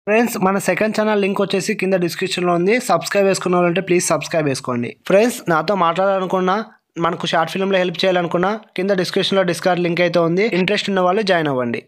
Friends మన second channel link వచ్చేసి కింద డిస్క్రిప్షన్లో ఉంది సబ్స్క్రైబ్ చేసుకున్న వాళ్ళంటే ప్లీజ్ సబ్స్క్రైబ్ చేసుకోండి ఫ్రెండ్స్ నాతో మాట్లాడాలనుకున్నా మనకు షార్ట్ ఫిల్మ్లో హెల్ప్ చేయాలనుకున్నా కింద డిస్క్రిప్షన్లో డిస్కార్డ్ లింక్ అయితే ఉంది ఇంట్రెస్ట్ ఉన్న వాళ్ళు జాయిన్ అవ్వండి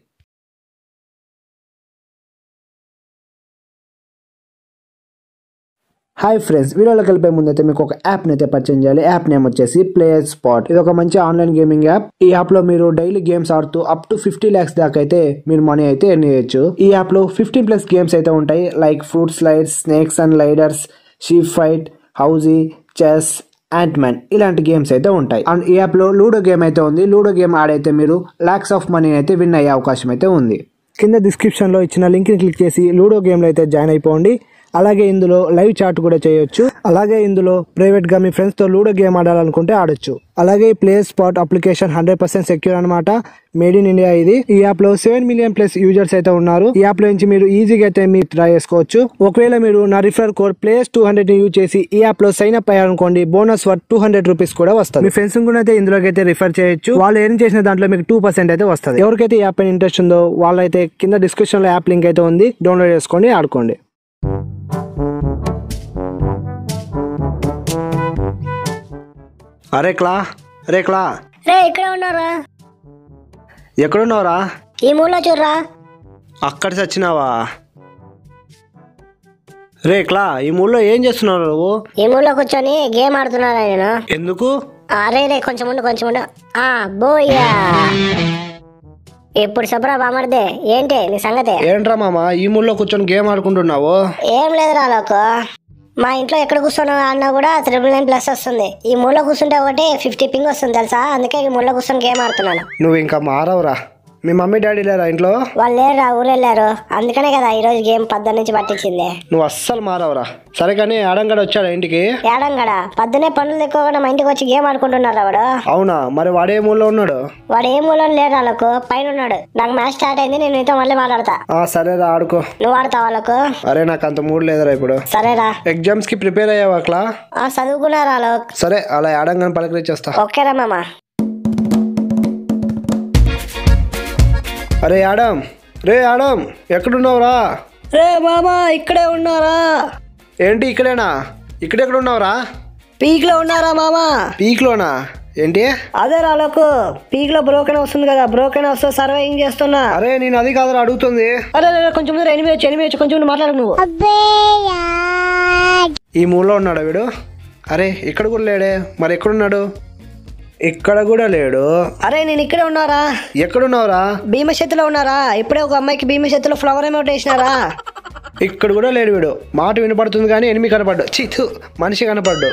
హాయ్ ఫ్రెండ్స్ వీడియోలోకి వెళ్ళిపోయే ముందు అయితే మీకు ఒక యాప్ని అయితే పరిచయం చేయాలి యాప్ నేమ్ వచ్చేసి ప్లేయర్ స్పాట్ ఇది ఒక మంచి ఆన్లైన్ గేమింగ్ యాప్ ఈ యాప్ లో మీరు డైలీ గేమ్స్ ఆడుతూ అప్ టు ఫిఫ్టీ ల్యాక్స్ దాకా అయితే మీరు మనీ అయితే ఎర్న్ చేయొచ్చు ఈ యాప్ లో ఫిఫ్టీన్ ప్లస్ గేమ్స్ అయితే ఉంటాయి like fruit slides snakes and ladders sheep fight housie chess ant man ఇలాంటి గేమ్స్ అయితే ఉంటాయి అండ్ ఈ యాప్ లో లూడో గేమ్ అయితే ఉంది లూడో గేమ్ ఆడైతే మీరు లాక్స్ ఆఫ్ మనీ అయితే విన్ అయ్యే అవకాశం అయితే ఉంది కింద డిస్క్రిప్షన్ లో ఇచ్చిన లింక్ ని క్లిక్ చేసి లూడో గేమ్ లో అయితే జాయిన్ అయిపోండి అలాగే ఇందులో లైవ్ చాట్ కూడా చేయొచ్చు అలాగే ఇందులో ప్రైవేట్ గా మీ ఫ్రెండ్స్ తో లూడో గేమ్ ఆడాలనుకుంటే ఆడొచ్చు అలాగే play spot application hundred percent secure అనమాట మేడ్ ఇన్ ఇండియా ఇది ఈ యాప్ లో సెవెన్ మిలియన్ ప్లస్ యూజర్స్ అయితే ఉన్నారు ఈ యాప్ లో నుంచి మీరు ఈజీగా అయితే మీరు ట్రై చేసుకోవచ్చు ఒకవేళ మీరు నా refer code plays two hundred use చేసి ఈ యాప్ లో సైన్ అప్ అయ్యారనుకోండి bonus worth two hundred rupees కూడా వస్తుంది మీ ఫ్రెండ్స్ కూడా అయితే ఇందులోకి అయితే రిఫర్ చేయొచ్చు వాళ్ళు ఏం చేసిన దాంట్లో మీకు టూ పర్సెంట్ అయితే వస్తుంది ఎవరికైతే ఈ యాప్ పైన ఇంట్రెస్ట్ ఉందో వాళ్ళైతే కింద డిస్క్రిప్షన్ లో యాప్ లింక్ అయితే ఉంది డౌన్లోడ్ చేసుకోండి ఆడుకోండి అరే క్లా అరే క్లా రే ఇక్కడ ఉన్నారా ఎక్కడున్నావురా ఈ మూల చూడరా అక్కడ చచ్చినావా రే క్లా ఈ మూల్లో ఏం చేస్తున్నావు నువ్వు ఈ మూల కూర్చొని గేమ్ ఆడుతున్నారా నేను ఎందుకు అరే రే కొంచెం ఉండు కొంచెం ఉండు ఆ బోయ్యా ఇప్పుడు చెప్పరా బామర్దే ఏంటి నీ సంగతి ఏంట్రా మామ ఈ మూల్లో కూర్చొని గేమ్ ఆడుకుంటున్నావు ఏం లేదురా లోకు మా ఇంట్లో ఎక్కడ కూర్చొని ఆడినా కూడా త్రిబుల్ నైన్ ప్లస్ వస్తుంది ఈ మూల కూర్చుంటే ఒకటి ఫిఫ్టీ పింగ్ వస్తుంది తెలుసా అందుకే ఈ మూల కూర్చొని గేమ్ ఆడుతున్నాను నువ్వు ఇంకా మారవురా మీ మమ్మీ డాడీ లేరా ఇంట్లో వాళ్ళు లేరురా ఊరు వెళ్ళారు అందుకనే కదా ఈ రోజు గేమ్ పద్దు నుంచి పట్టించింది నువ్వు అస్సలు మారవురా సరే కానీ ఆడంగడ వచ్చాడా ఇంటికి ఏడంగడ పొద్దునే పనులు ఎక్కువగా మా ఇంటికి వచ్చి గేమ్ ఆడుకుంటున్నారు వాడు అవునా మరి వాడే మూల్లో ఉన్నాడు వాడు ఏ మూలం లేడు వాళ్ళకు పైన ఉన్నాడు నాకు మ్యాచ్ స్టార్ట్ అయింది నేను నీతో మళ్ళీ మాట్లాడతా ఆ సరేరా ఆడుకో నువ్వు ఆడతావు వాళ్ళకు అరే నాకు అంత మూడ్ లేదురా ఇప్పుడు సరేరా ఎగ్జామ్స్ కి ప్రిపేర్ అయ్యావా క్లా ఆ చదువుకున్నారా వాళ్ళకు సరే అలా ఆడంగానే పలకరించేస్తా ఓకేరా మామ అరే ఆడం రే ఆడం ఎక్కడున్నావురా రే మామా ఇక్కడే ఉన్నారా ఏంటి ఇక్కడేనా ఇక్కడెక్కడ ఉన్నావురా పీక్ లో ఉన్నారా మామా పీక్లోనా ఏంటి అదే రాలకు పీక్ లో బ్రోకెన్ వస్తుంది కదా బ్రోకెన్ వస్తే సర్వైవింగ్ చేస్తున్నా అరే నేను అది కాదురా అడుగుతుంది అరే అరే, కొంచెం ముందు ఎనిమిది వచ్చి ఎనిమిది వచ్చి కొంచెం ముందు మాట్లాడు నువ్వు ఈ మూలలో ఉన్నాడా వీడు అరే ఇక్కడ కూడా లేడే మరి ఎక్కడున్నాడు ఇక్కడ కూడా లేడు అరే నేను ఇక్కడే ఉన్నారా ఎక్కడున్నావురా భీమశక్తిలో ఉన్నారా ఇప్పుడే ఒక అమ్మాయికి భీమశక్తిలో ఫ్లవర్ అమౌంట్ వేసినారా ఇక్కడ కూడా లేడు వీడు మాట వినపడుతుంది కానీ ఎనిమిది కనపడ్డు చీతు మనిషి కనపడ్డు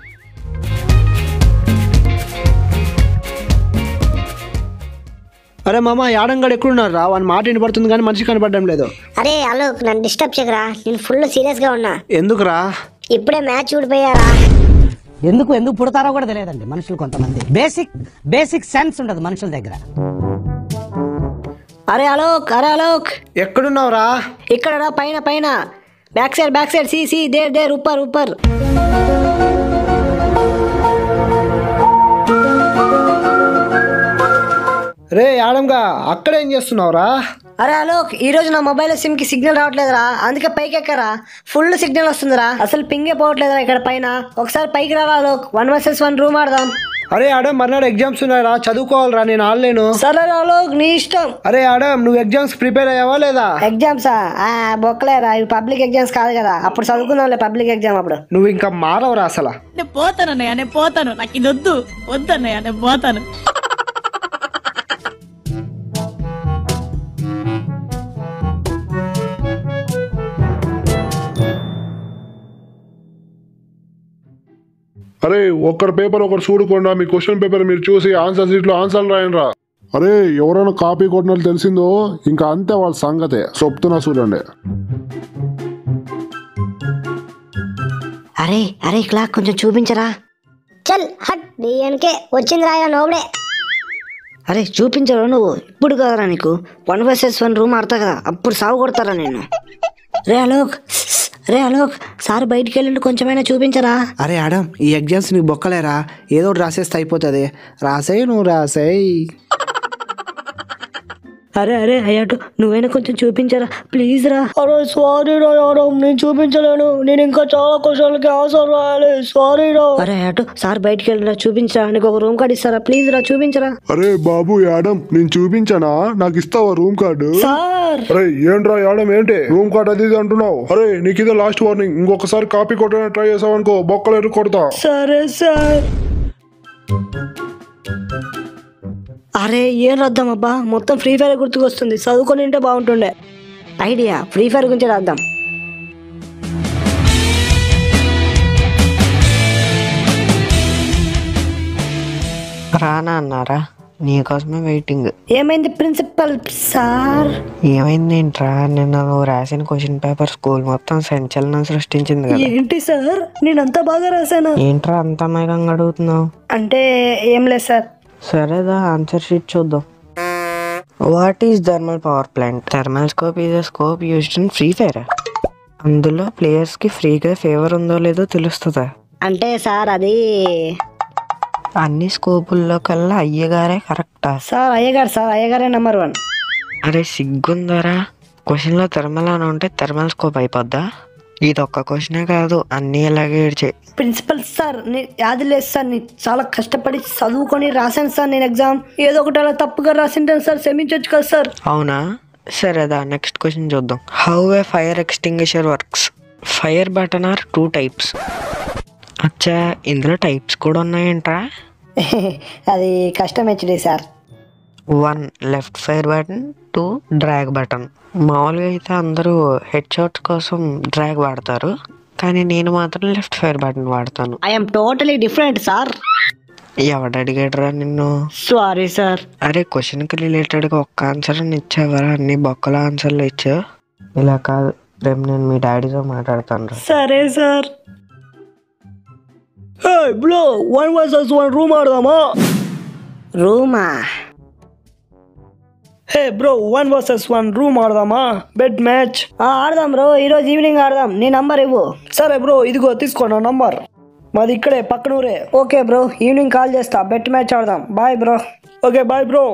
అరే మామ యాడంగాడు ఎక్కడున్నారు రా వాని మాట వినపడుతుంది కానీ మనిషి కనపడడం లేదు అరే హలో నన్ను డిస్టర్బ్ చేయకరా నేను ఫుల్ సీరియస్ గా ఉన్నా ఎందుకురా ఇప్పుడే మ్యాచ్ ఊడిపోయారా ఎందుకు ఎందుకు పుడతారో కూడా తెలియదండి మనుషులు కొంతమంది బేసిక్ బేసిక్ సెన్స్ ఉండదు మనుషుల దగ్గర అరే అలోక్ అరే అలోక్ ఎక్కడున్నావురా ఇక్కడ రా పైన పైన back side back side see see there there ఉప్పర్ ఉప్పర్ రే యాడంగా అక్కడ ఏం చేస్తున్నావురా అరే అలోక్ ఈ రోజు నా మొబైల్ సిమ్ కి సిగ్నల్ రావట్లేదురా అందుకే పైకి ఎక్కరా ఫుల్ సిగ్నల్ వస్తుందిరా అసలు పింగే పోవట్లేదురా ఇక్కడ పైన ఒకసారి పైకి రారా Alok one versus one room ఆడదాం అరే ఆడం మర్నాడు ఎగ్జామ్స్ ఉన్నాయరా చదువుకోవాలిరా నేను ఆడలేను సరే రా అలోక్ నీ ఇష్టం అరే ఆడం నువ్వు ఎగ్జామ్స్ ప్రిపేర్ అయ్యావా లేదా ఎగ్జామ్సా ఆ బొక్కలేరా ఇవి పబ్లిక్ ఎగ్జామ్స్ కాదు కదా అప్పుడు చదువుకుందాంలే పబ్లిక్ ఎగ్జామ్ అప్పుడు నువ్వు ఇంకా మారవురా అసలు నేను పోతాను అన్నయ్య నేను పోతాను నాకు ఇది వద్దు వద్దు అన్నయ్య నేను పోతాను అరే ఒక్కరి పేపర్ ఒకరు చూడకుండా మీ క్వశ్చన్ పేపర్ మీరు చూసి ఆన్సర్ షీట్లో ఆన్సర్లు రాయండిరా అరే ఎవరైనా కాపీ కొట్టినట్లు తెలిసిందో ఇంకా అంతే వాళ్ళ సంగతే చెప్తున్నా చూడండి అరే అరే క్లాక్ కొంచెం చూపించరా చల్ హట్ డిఎన్కే వచ్చింది రాయన నోబడే అరే చూపించరు నువ్వు ఇప్పుడు కదరా నీకు వన్ వర్సెస్ వన్ రూమ్ ఆడతా కదా అప్పుడు సాగు కొడతారా నేను రే అలోక్ రే అలోక్ సార్ బయటికి వెళ్ళండి కొంచెమైనా చూపించరా అరే ఆడం ఈ ఎగ్జామ్స్ నీకు బొక్కలేరా ఏదో ఒకటి రాసేస్తే అయిపోతుంది రాసేయి నువ్వు రాసేయి అరే అరే అయ్యాటు నువ్వైనా కొంచెం చూపించరా ప్లీజ్ రా అరే సారీ రా యాదవ్ నేను చూపించలేను నేను ఇంకా చాలా క్వశ్చన్లకి ఆన్సర్ రాయాలి సారీ రా అరే అయ్యాటు సార్ బయటికి వెళ్ళిరా చూపించరా నీకు ఒక రూమ్ కార్డ్ ఇస్తారా ప్లీజ్ రా చూపించరా అరే బాబు యాడమ్ నేను చూపించానా నాకు ఇస్తావా రూమ్ కార్డు సార్ అరే ఏంట్రా యాడమ్ ఏంటి రూమ్ కార్డ్ అది ఇది అంటున్నావు అరే నీకు ఇదే లాస్ట్ వార్నింగ్ ఇంకొకసారి కాపీ కొట్టడానికి ట్రై చేసావు అనుకో బొక్కలు ఎరు కొడతా సరే సార్ అరే ఏం రాద్దాం అబ్బా మొత్తం ఫ్రీ ఫైర్ గుర్తుకొస్తుంది చదువుకొని ఉంటే బాగుంటుండే ఐడియా ఫ్రీ ఫైర్ గురించి రాద్దాం రానా అన్నారా నీకోసమే వెయిటింగ్ ఏమైంది ప్రిన్సిపల్ సార్ ఏమైందేంట్రా నిన్న నువ్వు రాసిన క్వశ్చన్ పేపర్ స్కూల్ మొత్తం సంచలనం సృష్టించింది కదా ఏంటి సార్ నేనంతా బాగా రాశాను ఏంట్రా అంత అమాయకంగా అడుగుతున్నావు అంటే ఏం లేదు సార్ సరేదా ఆన్సర్ షీట్ చూద్దాం what is thermal power plant thermal scope is a scope used in free fire అందులో ప్లేయర్స్ కి ఫ్రీగా ఫేవర్ ఉందో లేదో తెలుస్తుందా అంటే సార్ అది అన్ని స్కోపుల్లో కల్లా అయ్యగారే కరెక్టా సార్ అయ్యగారు సార్ అయ్యగారే నెంబర్ వన్ అరే సిగ్గుందరా క్వశ్చన్ లో థర్మల్ అని ఉంటే థర్మల్ స్కోప్ అయిపోద్దా ఇది ఒక్క క్వశ్చనే కాదు అన్ని ఇలాగే ఏడ్చాయి ప్రిన్సిపల్ సార్ నే- యాది లేదు సార్ నేను చాలా కష్టపడి చదువుకొని రాశాను సార్ నేను ఎగ్జామ్ ఏదో ఒకటి అలా తప్పుగా రాసింటాను సార్ క్షమించవచ్చు కదా సార్ అవునా సరేదా నెక్స్ట్ క్వశ్చన్ చూద్దాం how a fire extinguisher works fire button are two types అచ్చా ఇందులో టైప్స్ కూడా ఉన్నాయంట్రా అది కష్టం HD sir one left fire button two drag button మామూలుగా అయితే అందరూ హెడ్ షాట్స్ కోసం డ్రాగ్ వాడతారు కానీ నేను మాత్రం లెఫ్ట్ ఫైర్ బటన్ వాడతాను ఐఎమ్ టోటలీ డిఫరెంట్ సార్ ఎవడు అడిగాడురా నిన్ను సారీ సార్ అరే క్వశ్చన్కి రిలేటెడ్గా ఒక్క ఆన్సర్ అని ఇచ్చావరా అన్ని బొక్కల ఆన్సర్లు ఇచ్చావు ఇలా కాదు రేపు నేను మీ డాడీతో మాట్లాడతాను రా సరే sir bro one versus one room ఆడదామా రూమా hey bro one versus one room ఆడదామా బెడ్ మ్యాచ్ ఆడదాం బ్రో ఈరోజు ఈవినింగ్ ఆడదాం నీ నంబర్ ఇవ్వు సరే బ్రో ఇదిగో తీసుకో నా నంబర్ మాది ఇక్కడే పక్కన ఊరే ఓకే బ్రో ఈవినింగ్ కాల్ చేస్తా బెట్ మ్యాచ్ ఆడదాం bye bro okay bye bro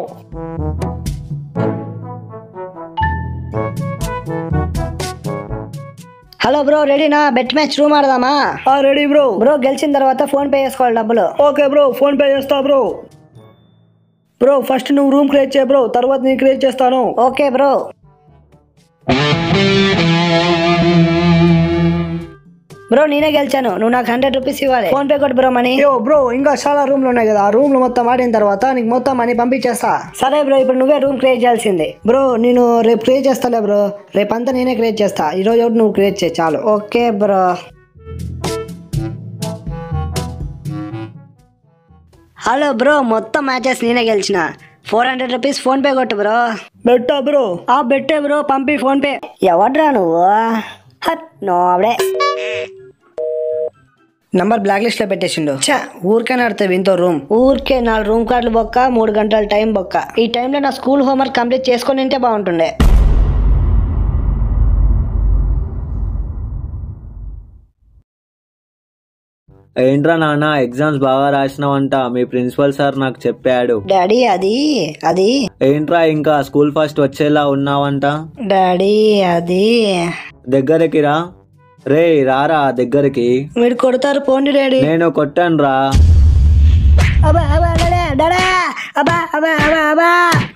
hello bro రెడీనా బెట్ మ్యాచ్ రూమ్ ఆడదామా రెడీ బ్రో బ్రో గెలిచిన తర్వాత ఫోన్ పే చేసుకోవాలి డబ్బులు ఓకే బ్రో ఫోన్ పే చేస్తా బ్రో బ్రో ఫస్ట్ నువ్వు రూమ్ క్రియేట్ చేయ బ్రో తర్వాత నేను క్రియేట్ చేస్తాను ఓకే బ్రో బ్రో నేనే గెలిచాను నువ్వు నాకు హండ్రెడ్ రూపీస్ ఇవ్వాలి ఫోన్ పే కొట్టు బ్రో మనీ అయ్యో బ్రో ఇంకా చాలా రూమ్లు ఉన్నాయి కదా ఆ రూమ్లు మొత్తం ఆడిన తర్వాత నీకు మొత్తం మనీ పంపించేస్తా సరే బ్రో ఇప్పుడు నువ్వే రూమ్ క్రియేట్ చేయాల్సింది బ్రో నేను రేపు క్రియేట్ చేస్తాలే బ్రో రేపు అంతా నేనే క్రియేట్ చేస్తా ఈ రోజు ఒకటి నువ్వు క్రియేట్ చేయి చాలు ఓకే బ్రో హలో బ్రో మొత్తం మ్యాచెస్ నేనే గెలిచిన four hundred rupees PhonePe కొట్టు బ్రో బెట్టా బ్రో ఆ బెట్టే బ్రో పంపి ఫోన్ పే ఎవడ్రా నువ్వు హట్ నోవడే నంబర్ బ్లాక్ లిస్ట్ లో పెట్టేసిండు ఛా ఊరికైనా ఆడితే వింతో రూమ్ ఊరికే నాలుగు రూమ్ కార్డులు బొక్క మూడు గంటల టైం బొక్క ఈ టైంలో నా స్కూల్ హోంవర్క్ కంప్లీట్ చేసుకొని ఉంటే బాగుంటుండే ఏంట్రా నాన్న ఎగ్జామ్స్ బాగా రాసినావంట మీ ప్రిన్సిపల్ సార్ నాకు చెప్పాడు డాడీ అది అది ఏంట్రా ఇంకా స్కూల్ ఫస్ట్ వచ్చేలా ఉన్నావంట డాడీ అది దగ్గరికి రా రే రారా దగ్గరికి మీరు కొడతారు పోండి డాడీ నేను కొట్టాను రా అబ్బా అబ్బా డాడా డాడా అబ్బా అబ్బా అబ్బా అబ్బా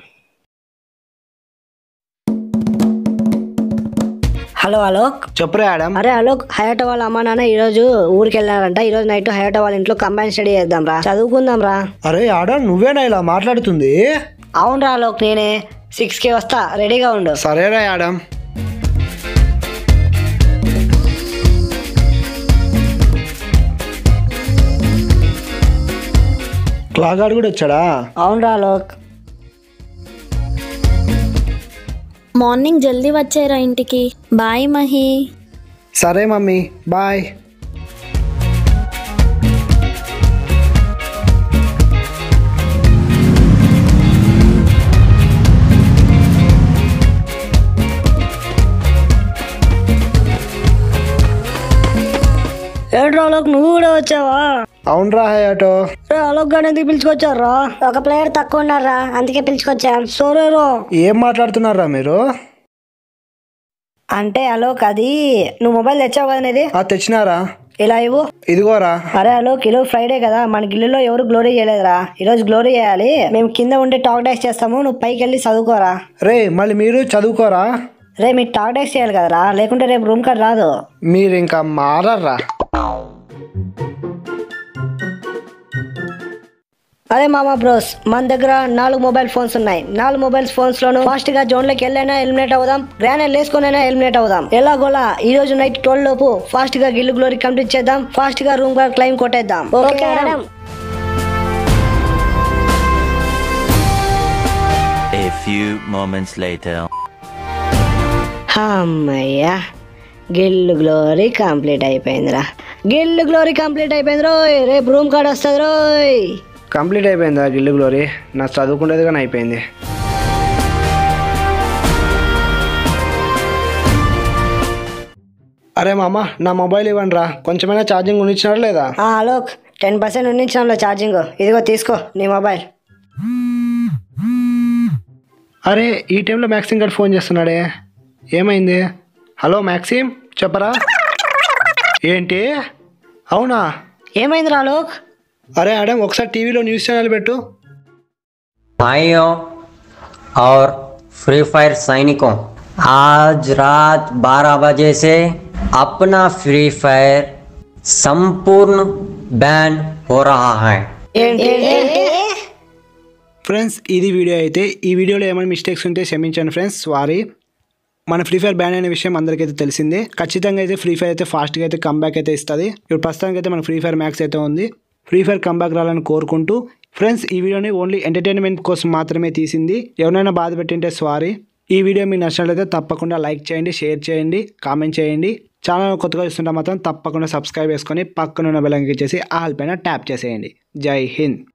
హలో అలోక్ చెప్పురా ఆడమ్ అరే అలోక్ హయాట వాళ్ళ అమ్మ నాన్న ఈ రోజు ఊరికి వెళ్ళారంట ఈ రోజు నైట్ హయాట వాళ్ళ ఇంట్లో కంబైన్ స్టడీ చేద్దాం రా చదువుకుందాం రా అరే ఆడమ్ నువ్వేనా ఇలా మాట్లాడుతుంది అవునరా అలోక్ నేనే సిక్స్ కి వస్తా రెడీగా ఉండు సరేరా ఆడమ్ క్లాగాడు కూడా వచ్చాడా అవునరా అలోక్ మార్నింగ్ జల్దీ వచ్చారా ఇంటికి బాయ్ మహి సరే మమ్మీ బాయ్ ఏంట్రా అలోక్ నువ్వు కూడా వచ్చావా అవునరా హయాటో అలోక్ గాని ఎందుకు పిలుచుకొచ్చారా ఒక ప్లేయర్ తక్కువ ఉన్నారా అందుకే పిలుచుకొచ్చాం సోరేరో ఏం మాట్లాడుతున్నారా మీరు అంటే అలోక్ అది నువ్వు మొబైల్ తెచ్చావు కదా ఇది ఆ తెచ్చినారా ఇలా ఇవ్వు ఇదిగోరా అరే అలోక్ ఈరోజు ఫ్రైడే కదా మన గిల్లులో ఎవరు గ్లోరీ చేయలేదురా ఈరోజు గ్లోరీ చేయాలి మేము కింద ఉండి టాక్ డాష్ చేస్తాము నువ్వు పైకి వెళ్ళి చదువుకోరా రే మళ్ళీ మీరు చదువుకోరా రే మీరు టాక్ డాష్ చేయాలి కదరా లేకుంటే రేపు రూమ్ కార్డ్ రాదు మీరు ఇంకా మారర్రా అరే మామా బ్రోస్ మన దగ్గర నాలుగు మొబైల్ ఫోన్స్ ఉన్నాయి నాలుగు మొబైల్ ఫోన్స్ లోను ఫాస్ట్ గా జోన్ లోకి వెళ్ళైనా ఎలిమినేట్ అవుదాం గ్రానైల్ వేసుకునైనా ఎలిమినేట్ అవుదాం ఎలాగోలా ఈ రోజు నైట్ ట్వెల్వ్ లోపు ఫాస్ట్ గా గిల్లు గ్లోరీ కంప్లీట్ చేద్దాం ఫాస్ట్ గా రూమ్ కార్డ్ క్లైమ్ కొట్టేద్దాం okay madam A few moments later. అమ్మయ్యా గిల్లు గ్లోరీ కంప్లీట్ అయిపోయిందిరా గిల్లు గ్లోరీ కంప్లీట్ అయిపోయింది రోయ్ రేపు రూమ్ కార్డ్ వస్తుంది రోయ్ కంప్లీట్ అయిపోయిందా గిల్లు గ్లోరీ నాకు చదువుకునేది కానీ అయిపోయింది అరే మామ నా మొబైల్ ఇవ్వండి రా కొంచెమైనా ఛార్జింగ్ ఉండిచ్చినారా లేదా ఆ అలోక్ టెన్ పర్సెంట్ ఉండించాను ఛార్జింగ్ ఇదిగో తీసుకో నీ మొబైల్ అరే ఈ టైంలో మ్యాక్సిమ్ గారు ఫోన్ చేస్తున్నాడే ఏమైంది హలో మ్యాక్సిమ్ చెప్పరా ఏంటి అవునా ఏమైందిరా అలోక్ అరే ఆడమ్ ఒకసారి టీవీలో న్యూస్ ఛానల్ పెట్టు भाइयों और फ्री फायर सैनिकों आज रात 12 बजे से अपना फ्री फायर संपूर्ण बैन हो रहा है ఫ్రెండ్స్ ఇది వీడియో అయితే ఈ వీడియోలో ఏమైనా మిస్టేక్స్ ఉంటే క్షమించండి ఫ్రెండ్స్ సారీ మన ఫ్రీ ఫైర్ బ్యాన్ అనే విషయం అందరికైతే తెలిసిందే ఖచ్చితంగా అయితే ఫ్రీ ఫైర్ అయితే ఫాస్ట్గా అయితే కంబ్యాక్ అయితే ఇస్తుంది ఇప్పుడు ప్రస్తుతానికి అయితే మన ఫ్రీ ఫైర్ మ్యాక్స్ అయితే ఉంది ఫ్రీ ఫైర్ కంబ్యాక్ రావాలని కోరుకుంటూ ఫ్రెండ్స్ ఈ వీడియోని ఓన్లీ ఎంటర్టైన్మెంట్ కోసం మాత్రమే తీసింది ఎవరైనా బాధ పెట్టింటే సారీ ఈ వీడియో మీకు నచ్చినట్లయితే తప్పకుండా లైక్ చేయండి షేర్ చేయండి కామెంట్ చేయండి ఛానల్ కొత్తగా చూస్తుంటే మాత్రం తప్పకుండా సబ్స్క్రైబ్ చేసుకొని పక్కన ఉన్న బెల్ ఇచ్చేసి ఆల్ పైన ట్యాప్ చేసేయండి జై హింద్